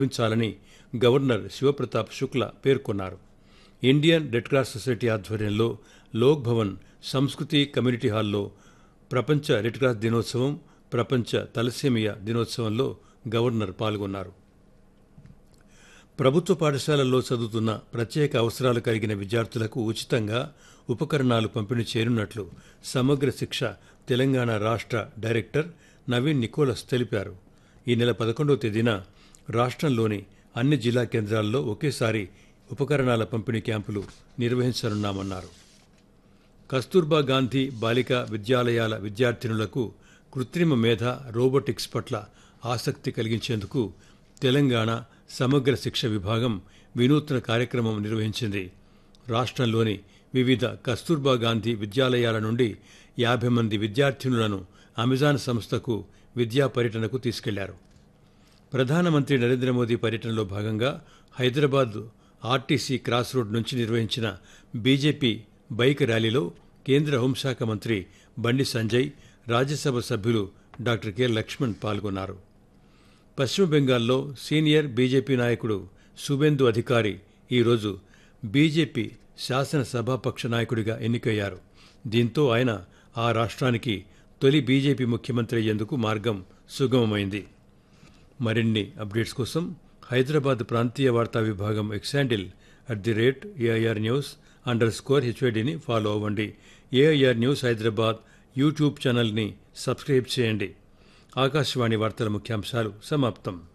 ఉంచాలని గవర్నర్ శివప్రతాప్ శుక్లా పేర్కొన్నారు Indian red cross society ఆధ్వర్యంలో లోక్ భవన్ సంస్కృతి కమ్యూనిటీ హాల్లో ప్రపంచ రెడ్ క్రాస్ దినోత్సవం ప్రపంచ తలసేమియా దినోత్సవంలో గవర్నర్ పాల్గొన్నారు ప్రభుత్వ పాఠశాలల్లో చదువుతున్న ప్రత్యేక అవసరాలు కలిగిన విద్యార్థులకు ఉచితంగా ఉపకరణాలు పంపిణీ చేయనున్నట్లు సమగ్ర శిక్ష తెలంగాణ రాష్ట్ర డైరెక్టర్ నవీన్ నికోలస్ తెలిపారు ఈ నెల పదకొండవ తేదీన రాష్ట్రంలోని అన్ని జిల్లా కేంద్రాల్లో ఒకేసారి ఉపకరణాల పంపిణీ క్యాంపులు నిర్వహించనున్నామన్నారు కస్తూర్బా గాంధీ బాలికా విద్యాలయాల విద్యార్థినులకు కృత్రిమ మేధ రోబోటిక్స్ పట్ల ఆసక్తి కలిగించేందుకు తెలంగాణ సమగ్ర శిక్ష విభాగం వినూత్న కార్యక్రమం నిర్వహించింది రాష్ట్రంలోని వివిధ కస్తూర్బా గాంధీ విద్యాలయాల నుండి యాభై మంది విద్యార్థినులను అమెజాన్ సంస్థకు విద్యా పర్యటనకు తీసుకెళ్లారు ప్రధానమంత్రి నరేంద్ర మోదీ పర్యటనలో భాగంగా హైదరాబాద్ ఆర్టీసీ క్రాస్ రోడ్ నుంచి నిర్వహించిన బీజేపీ బైక్ ర్యాలీలో కేంద్ర హోంశాఖ మంత్రి బండి సంజయ్ రాజ్యసభ సభ్యులు డాక్టర్ కె లక్ష్మణ్ పాల్గొన్నారు పశ్చిమ బెంగాల్లో సీనియర్ బీజేపీ నాయకుడు సుబేందు అధికారి ఈరోజు బీజేపీ శాసనసభాపక్ష నాయకుడిగా ఎన్నికయ్యారు దీంతో ఆయన ఆ రాష్ట్రానికి తొలి బీజేపీ ముఖ్యమంత్రి అయ్యేందుకు మార్గం సుగమమైంది మరిన్ని అప్డేట్స్ కోసం హైదరాబాద్ ప్రాంతీయ వార్తా విభాగం X handle at the rate AIR news underscore హెచ్వైడిని ఫాలో అవ్వండి ఏఐఆర్ న్యూస్ హైదరాబాద్ యూట్యూబ్ ఛానల్ని సబ్స్క్రైబ్ చేయండి ఆకాశవాణి వార్తల ముఖ్యాంశాలు సమాప్తం